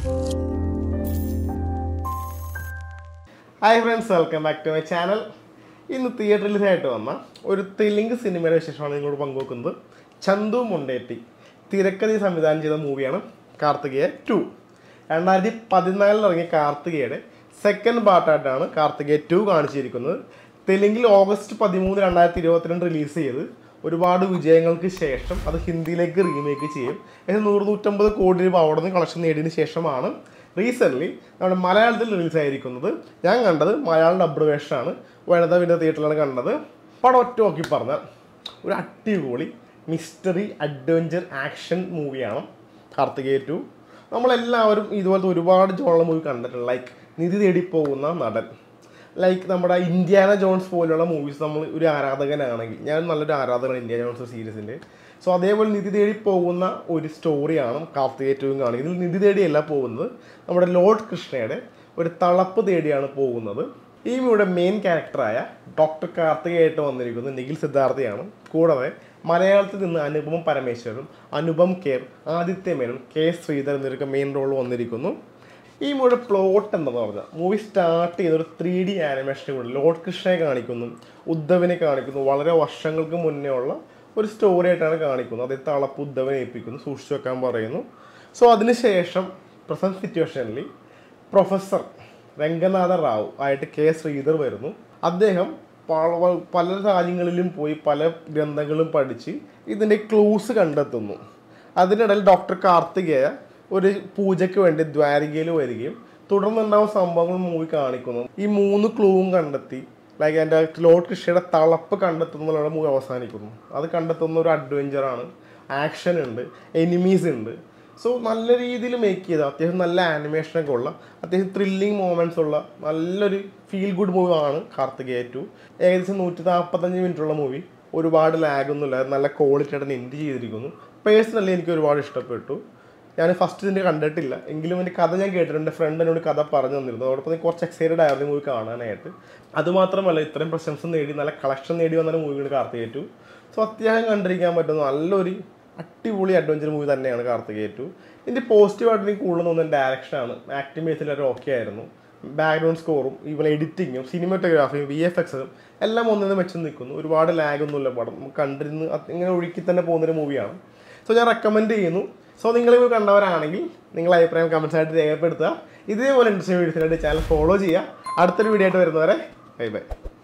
hi friends welcome back to my channel ഇന്ന് തിയേറ്ററിലായിട്ട് വന്ന ഒരു തെലുങ്ക് സിനിമയുടെ വിശേഷമാണ് നിങ്ങളോട് പങ്കുവെക്കുന്നത് ചന്തു മുണ്ടേറ്റി തിരക്കഥി സംവിധാനം ചെയ്ത മൂവിയാണ് കാർത്തികേയ ടു രണ്ടായിരത്തി പതിനാലിൽ ഇറങ്ങിയ കാർത്തികയുടെ സെക്കൻഡ് പാർട്ടായിട്ടാണ് കാർത്തികേയ ടു കാണിച്ചിരിക്കുന്നത് തെലുങ്കിൽ ഓഗസ്റ്റ് പതിമൂന്ന് രണ്ടായിരത്തി ഇരുപത്തിരണ്ട് റിലീസ് ചെയ്ത് ഒരുപാട് വിജയങ്ങൾക്ക് ശേഷം അത് ഹിന്ദിയിലേക്ക് റീമേക്ക് ചെയ്യും ഏകദേശം നൂറ് നൂറ്റമ്പത് കോടി രൂപ അവിടെ നിന്ന് കളക്ഷൻ നേടിയതിന് ശേഷമാണ് റീസെൻ്റ്ലി നമ്മുടെ മലയാളത്തിൽ റിലീസ് ആയിരിക്കുന്നത് ഞാൻ കണ്ടത് മലയാളം ഡബ്ഡ് വേഷനാണ് വനിത വിൻ്റെ തിയേറ്ററിലാണ് കണ്ടത് പടം ഒറ്റ നോക്കി പറഞ്ഞാൽ ഒരു അടിപൊളി മിസ്റ്ററി അഡ്വഞ്ചർ ആക്ഷൻ മൂവിയാണ് കാർത്തികേയ ടു നമ്മളെല്ലാവരും ഇതുപോലത്തെ ഒരുപാട് ജോണ മൂവി കണ്ടിട്ടുണ്ട് ലൈക്ക് നിധി തേടി പോകുന്ന നടൻ ലൈക്ക് നമ്മുടെ ഇന്ത്യാന ജോൺസ് പോലുള്ള മൂവീസ് നമ്മൾ ഒരു ആരാധകനാണെങ്കിൽ ഞാൻ നല്ലൊരു ആരാധകനാണ് ഇന്ത്യ ജോൺസ് സീരീസിൻ്റെ സോ അതേപോലെ നിധി തേടി പോകുന്ന ഒരു സ്റ്റോറിയാണ് കാർത്തികേയ ടൂവും കാണിക്കുന്നത് ഇതിൽ നിധി തേടിയല്ല പോകുന്നത് നമ്മുടെ ലോർഡ് കൃഷ്ണയുടെ ഒരു തളപ്പ് തേടിയാണ് പോകുന്നത് ഈ മൂവിയുടെ മെയിൻ ക്യാരക്ടറായ ഡോക്ടർ കാർത്തികയായിട്ട് വന്നിരിക്കുന്നത് നിഖിൽ സിദ്ധാർത്ഥയാണ് കൂടാതെ മലയാളത്തിൽ നിന്ന് അനുപമ പരമേശ്വരനും അനുപം കെയർ ആദിത്യ മേനോൻ കെ ശ്രീധർ എന്നിവരൊക്കെ മെയിൻ റോൾ വന്നിരിക്കുന്നു ഈ മൂവിയുടെ പ്ലോട്ട് എന്താണെന്ന് പറഞ്ഞാൽ മൂവി സ്റ്റാർട്ട് ചെയ്ത ഒരു ത്രീ ഡി ആനിമേഷനെ കൂടെ ലോർഡ് കൃഷ്ണയെ കാണിക്കുന്നു ഉദ്ധവിനെ കാണിക്കുന്നു വളരെ വർഷങ്ങൾക്ക് മുന്നേ ഉള്ള ഒരു സ്റ്റോറി ആയിട്ടാണ് കാണിക്കുന്നത് അതേ തളപ്പ് ഉദ്ധവനെ ഏൽപ്പിക്കുന്നു സൂക്ഷിച്ചു വെക്കാൻ പറയുന്നു സോ അതിനുശേഷം പ്രസന്റ് സിറ്റുവേഷനിൽ പ്രൊഫസർ രംഗനാഥ റാവു ആയിട്ട് കെ ശ്രീധർ വരുന്നു അദ്ദേഹം പല- പല രാജ്യങ്ങളിലും പോയി പല ഗ്രന്ഥങ്ങളും പഠിച്ച് ഇതിൻ്റെ ക്ലൂസ് കണ്ടെത്തുന്നു അതിനിടയിൽ ഡോക്ടർ കാർത്തികേയ ഒരു പൂജയ്ക്ക് വേണ്ടി ദ്വാരികയിൽ വരികയും തുടർന്നുണ്ടാവുന്ന സംഭവങ്ങൾ മൂവി കാണിക്കുന്നു ഈ മൂന്ന് ക്ലൂവും കണ്ടെത്തി ലൈക്ക് എൻ്റെ ലോർഡ് കൃഷിയുടെ തളപ്പ് കണ്ടെത്തുന്നതിലൂടെ മൂവി അവസാനിക്കുന്നു അത് കണ്ടെത്തുന്ന ഒരു അഡ്വഞ്ചറാണ് ആക്ഷൻ ഉണ്ട് എനിമീസ് ഉണ്ട് സോ നല്ല രീതിയിൽ മേക്ക് ചെയ്ത അത്യാവശ്യം നല്ല ആനിമേഷനൊക്കെ ഉള്ള അത്യാവശ്യം ത്രില്ലിങ് മൂമെൻറ്റ്സ് ഉള്ള നല്ലൊരു ഫീൽ ഗുഡ് മൂവി ആണ് കാർത്തികേയ ടു ഏകദേശം നൂറ്റി നാൽപ്പത്തഞ്ച് മിനിറ്റുള്ള മൂവി ഒരുപാട് ലാഗൊന്നുമില്ല നല്ല ക്വാളിറ്റി ആയിട്ട് എൻഡ് ചെയ്തിരിക്കുന്നു പേഴ്സണലി എനിക്ക് ഒരുപാട് ഇഷ്ടപ്പെട്ടു ഞാൻ ഫസ്റ്റ് ഇതിൻ്റെ കണ്ടിട്ടില്ല എങ്കിലും എൻ്റെ കഥ ഞാൻ കേട്ടിട്ടുണ്ട് എൻ്റെ ഫ്രണ്ട് എന്നോട് കഥ പറഞ്ഞു തന്നിരുന്നു അതോടൊപ്പം ഞാൻ കുറച്ച് എക്സൈറ്റഡ് ആയിരുന്നു മൂവി കാണാനായിട്ട് അതുമാത്രമല്ല ഇത്രയും പ്രശംസ നേടി നല്ല കളക്ഷൻ നേടി വന്ന മൂവികൾ കാർത്തികേയ ടു സോ അത്യാവശ്യം കണ്ടിരിക്കാൻ പറ്റുന്ന നല്ലൊരു അടിപൊളി അഡ്വഞ്ചർ മൂവി തന്നെയാണ് കാർത്തികേയ ടു ഇതിൻ്റെ പോസിറ്റീവായിട്ട് എനിക്ക് കൂടുതൽ തോന്നുന്ന ഡയറക്ഷനാണ് ആക്ടിംഗ് ബേസിൽ ഒരു ഓക്കെ ആയിരുന്നു ബാക്ക്ഗ്രൗണ്ട് സ്കോറും ഈവൻ എഡിറ്റിങ്ങും സിനിമാറ്റോഗ്രാഫിയും വി എഫ് എക്സും എല്ലാം ഒന്നിനും മെച്ചം നിൽക്കുന്നു ഒരുപാട് ലാഗ് ഒന്നുമില്ല പടം നമുക്ക് കണ്ടിരുന്ന് അത് ഇങ്ങനെ ഒഴുക്കി തന്നെ പോകുന്നൊരു മൂവിയാണ് സോ ഞാൻ റെക്കമെൻഡ് ചെയ്യുന്നു സോ നിങ്ങൾ ഇത് കണ്ടവരാണെങ്കിൽ നിങ്ങളുടെ അഭിപ്രായം കമൻസ് ആയിട്ട് രേഖപ്പെടുത്തുക ഇതേപോലെ ഇൻട്രസ്റ്റിംഗ് വീഡിയോസിനായിട്ട് ചാനൽ ഫോളോ ചെയ്യുക അടുത്തൊരു വീഡിയോ ആയിട്ട് വരുന്നവരെ ബൈ ബൈ